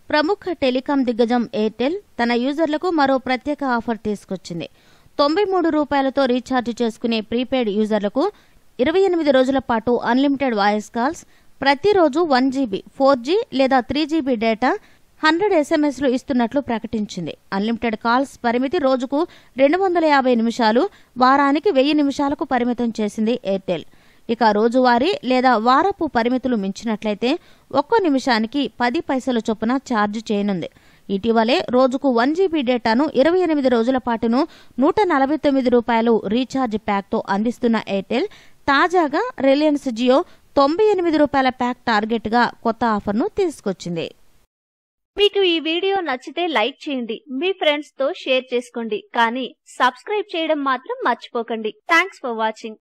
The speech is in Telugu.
ప్రముఖ టెలికాం దిగ్గజం ఎయిర్టెల్ తన యూజర్లకు మరో ప్రత్యేక ఆఫర్ తీసుకొచ్చింది తొంభై మూడు రూపాయలతో రీఛార్జ్ చేసుకునే ప్రీపెయిడ్ యూజర్లకు ఇరవై ఎనిమిది రోజుల పాటు అన్లిమిటెడ్ వాయిస్ కాల్స్ ప్రతిరోజు వన్ జీబీ ఫోర్ జీ లేదా త్రీ జీబీ డేటా హండ్రెడ్ ఎస్ఎంఎస్లు ఇస్తున్నట్లు ప్రకటించింది అన్లిమిటెడ్ కాల్స్ పరిమితి రోజుకు రెండు వందల యాభై నిమిషాలు వారానికి వెయ్యి నిమిషాలకు పరిమితం చేసింది ఎయిర్టెల్ ఇక రోజువారీ లేదా వారపు పరిమితులు మించినట్లయితే ఒక్కో నిమిషానికి పది పైసల చొప్పున ఛార్జ్ చేయనుంది ఇటీవలే రోజుకు వన్ జీబీ డేటాను ఇరవై ఎనిమిది రోజుల పాటును నూట నలభై తొమ్మిది రూపాయలు రీఛార్జ్ ప్యాక్తో అందిస్తున్న ఎయిర్టెల్ తాజాగా రిలయన్స్ జియో తొంభై ఎనిమిది రూపాయల ప్యాక్ టార్గెట్గా కొత్త ఆఫర్ను తీసుకొచ్చింది మీకు ఈ వీడియో నచ్చితే లైక్ చేయండి మీ ఫ్రెండ్స్ తో షేర్ చేసుకోండి కానీ సబ్స్క్రైబ్ చేయడం మాత్రం మర్చిపోకండి థ్యాంక్స్ ఫర్ వాచింగ్